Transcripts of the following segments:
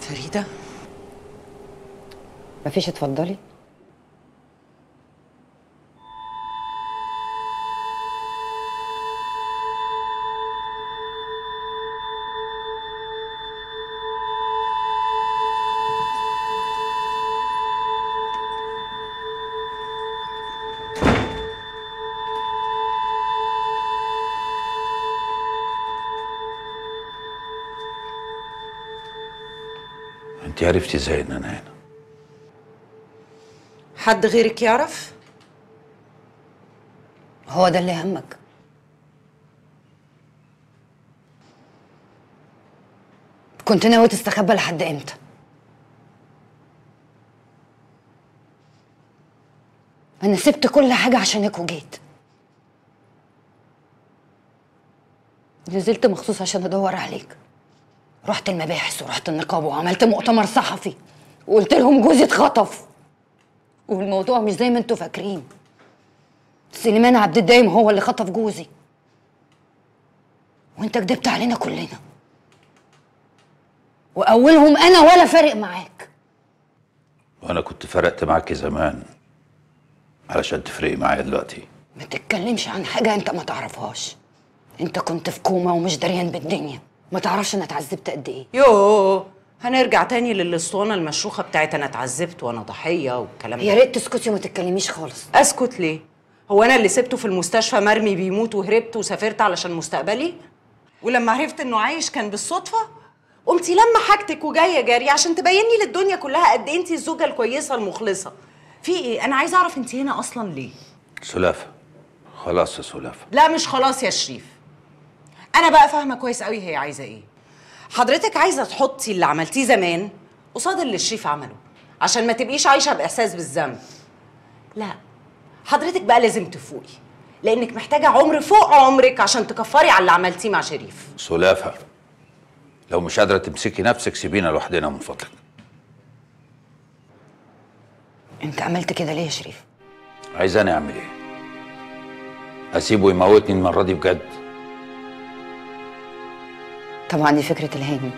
فريده مفيش اتفضلي انت عرفتي ازاي ان انا هنا حد غيرك يعرف هو ده اللي يهمك كنت ناوي تستخبى لحد امتى انا سبت كل حاجه عشانك وجيت نزلت مخصوص عشان ادور عليك رحت المباحث ورحت النقابه وعملت مؤتمر صحفي وقلت لهم جوزي اتخطف والموضوع مش زي ما انتوا فاكرين سليمان عبد الدايم هو اللي خطف جوزي وانت كدبت علينا كلنا واولهم انا ولا فارق معاك وانا كنت فرقت معاكي زمان علشان تفرقي معايا دلوقتي ما تتكلمش عن حاجه انت ما تعرفهاش انت كنت في كوما ومش دريان بالدنيا ما تعرفش انا اتعذبت قد ايه يوه هنرجع تاني للاسطوانه المشروخه بتاعت انا اتعذبت وانا ضحيه والكلام يا ده ريت تسكتي وما تتكلميش خالص اسكت ليه هو انا اللي سبته في المستشفى مرمي بيموت وهربت وسافرت علشان مستقبلي ولما عرفت انه عايش كان بالصدفه قمتي لما حاجتك وجايه جاري عشان تبيني للدنيا كلها قد ايه انت الزوجه الكويسه المخلصه في ايه انا عايزه اعرف انت هنا اصلا ليه سلافة خلاص يا سلافة لا مش خلاص يا شريف انا بقى فاهمه كويس قوي هي عايزه ايه حضرتك عايزه تحطي اللي عملتيه زمان قصاد اللي شريف عمله عشان ما تبقيش عايشه باحساس بالذنب لا حضرتك بقى لازم تفوقي لانك محتاجه عمر فوق عمرك عشان تكفري على اللي عملتيه مع شريف سلافة لو مش قادرة تمسكي نفسك سيبينا لوحدنا من فضلك انت عملت كده ليه يا شريف عايزاني اعمل ايه اسيبه يموتني المرة دي بجد طبعا دي فكره الهاني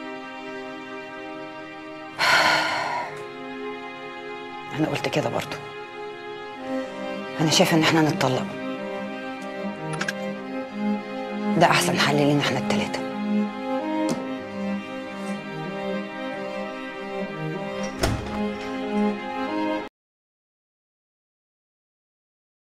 انا قلت كده برضو انا شايفه ان احنا نتطلق ده احسن حل لينا احنا التلاته